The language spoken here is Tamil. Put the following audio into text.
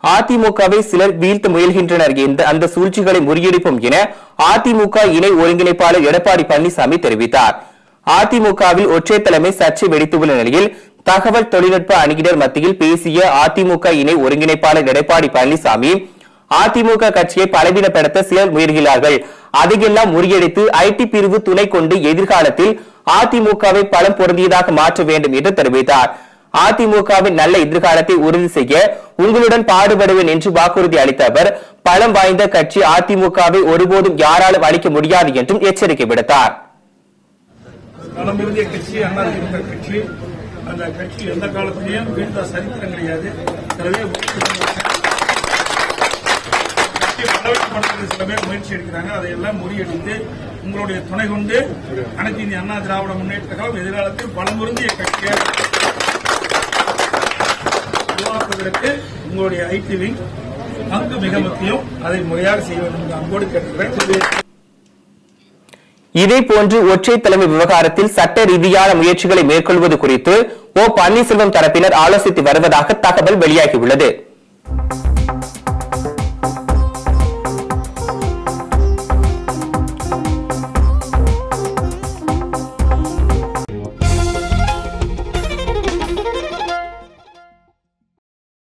அதிமுகவை சிலர் வீழ்த்த முயல்கின்றனர் என்ற அந்த சூழ்ச்சிகளை முறியடிப்போம் என அதிமுக இணை ஒருங்கிணைப்பாளர் எடப்பாடி பழனிசாமி தெரிவித்தார் அதிமுகவில் ஒற்றை தலைமை சர்ச்சை வெடித்துள்ள நிலையில் தகவல் தொழில்நுட்ப அணியினர் மத்தியில் பேசிய அதிமுக இணை ஒருங்கிணைப்பாளர் எடப்பாடி பழனிசாமி அதிமுக கட்சியை பலவீனப்படுத்த சிலர் முயல்கிறார்கள் அதையெல்லாம் முறியடித்து ஐடி பிரிவு துணை கொண்டு எதிர்காலத்தில் அதிமுகவை பலம் பொருந்தியதாக மாற்ற வேண்டும் என்று தெரிவித்தார் அதிமுகவின் நல்ல எதிர்காலத்தை உறுதி செய்ய உங்களுடன் பாடுபடுவேன் என்று வாக்குறுதி அளித்த அவர் பலம் வாய்ந்த கட்சி அதிமுகவை ஒருபோதும் யாராலும் அளிக்க முடியாது என்றும் எச்சரிக்கை விடுத்தார் களம் இறுதிய கட்சி அண்ணா திமுக கட்சி அந்த கட்சி எந்த காலத்திலையும் வீழ்ந்த சரித்திரம் கிடையாது எனவே கட்சியை பலவீனப்படுத்துறது சில பேர் முயற்சி எடுக்கிறாங்க அதையெல்லாம் முறியடித்து உங்களுடைய துணை கொண்டு அனைத்து இந்திய அண்ணா திராவிட முன்னேற்ற கழகம் எதிர்காலத்தில் பலமுருந்திய கட்சியை உருவாக்குவதற்கு உங்களுடைய ஐடி விங் பங்கு மிக முக்கியம் அதை முறையாக செய்ய வேண்டும் என்று அன்போடு கேட்டுக்கிறேன் இதேபோன்று ஒற்றை தலைமை விவகாரத்தில் சட்ட ரீதியான முயற்சிகளை மேற்கொள்வது குறித்து ஓ பன்னீர்செல்வம் தரப்பினர் ஆலோசித்து வருவதாக தகவல் வெளியாகியுள்ளது